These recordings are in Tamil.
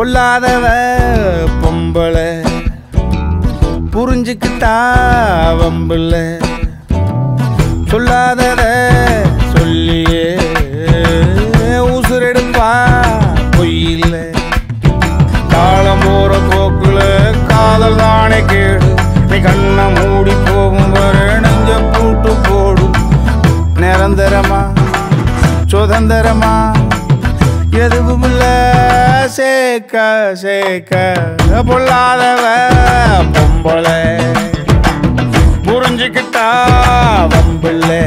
பொல்லாதவ பொம்பளை புரிஞ்சுக்கிட்டா வம்புல சொல்லாதத சொல்லியே உசுரெடுப்பா பொய்யில்ல காலம் போற போக்குல காதல் தானே கேடு நீ கண்ணை மூடி போகும் வர நெஞ்ச பூட்டு போடும் நிரந்தரமா சுதந்திரமா எதுவும் இல்ல சேக்க சேக்க பொல்லாதவ பொம்பளை புரிஞ்சுக்கிட்டா வம்பில்லை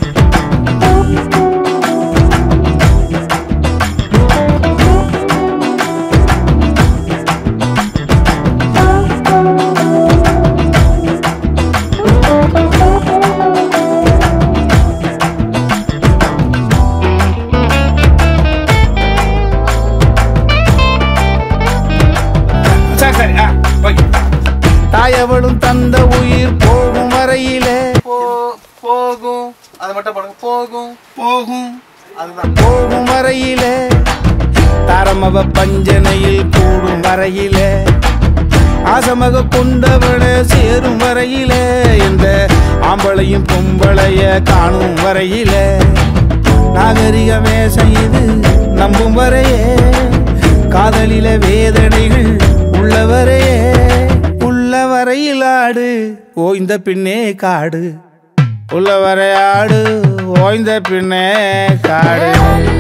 சரி சரி ஆ ஓகே தாயவளும் தந்த உயிர் போகும் வரையிலே போகும் அது மட்டும் பாடுங்க போகும் போகும் அதுதான் போகும் வரையிலே தரமவ பஞ்சனையில் கூடும் வரையிலே ஆசமக கொண்டவளை சேரும் வரையிலே இந்த ஆம்பளையும் பொம்பளைய காணும் வரையிலே நாகரிக வேஷம் இது நம்பும் வரையே காதலில வேதனைகள் உள்ளவரையே உள்ள வரையில் ஆடு ஓய்ந்த பின்னே காடு உள்ள வரையாடு ஓய்ந்த பின்னே காடு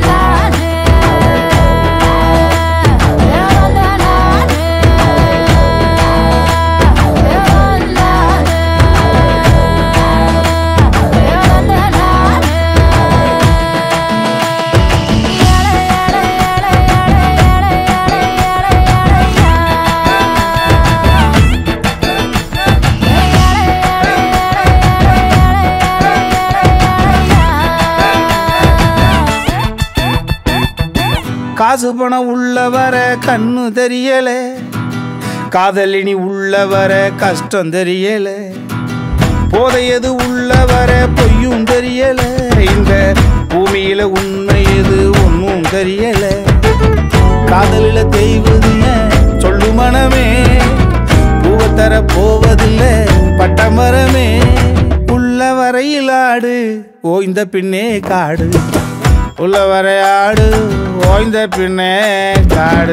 காசு பணம் உள்ள வர கண்ணு தெரியல காதலினி உள்ள வர கஷ்டம் தெரியல போதையது உள்ள வர பொய்யும் தெரியல இந்த பூமியில உண்மை எது ஒன்றும் தெரியல காதலில தெய்வது ஏன் சொல்லு மனமே பூவை தர போவதில்லை பட்டமரமே உள்ள வரையில் ஆடு ஓய்ந்த பின்னே காடு உள்ள வரையாடு ஓய்ந்த பின்னே காடு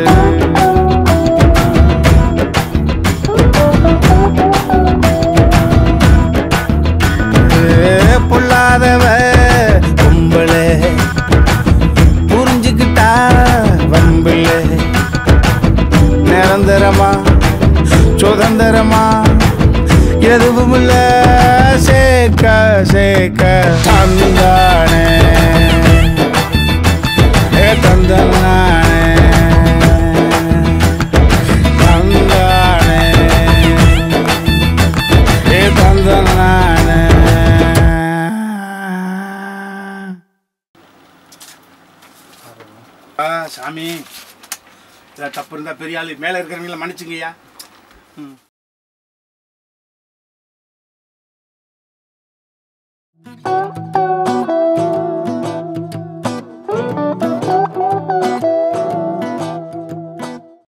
ஏ, பொல்லாதவ பொம்பளை புரிஞ்சுக்கிட்டா வம்பில்ல நிரந்தரமா சுதந்திரமா எதுவும் இல்ல சேர்க்க சேர்க்க தந்தானே ஏ தந்தானே தந்தானே ஏ தந்தானே ஆ சாமி இதில் தப்பு இருந்தால் பெரிய ஆள் மேலே இருக்கிறவங்கள மன்னிச்சுங்கய்யா ம்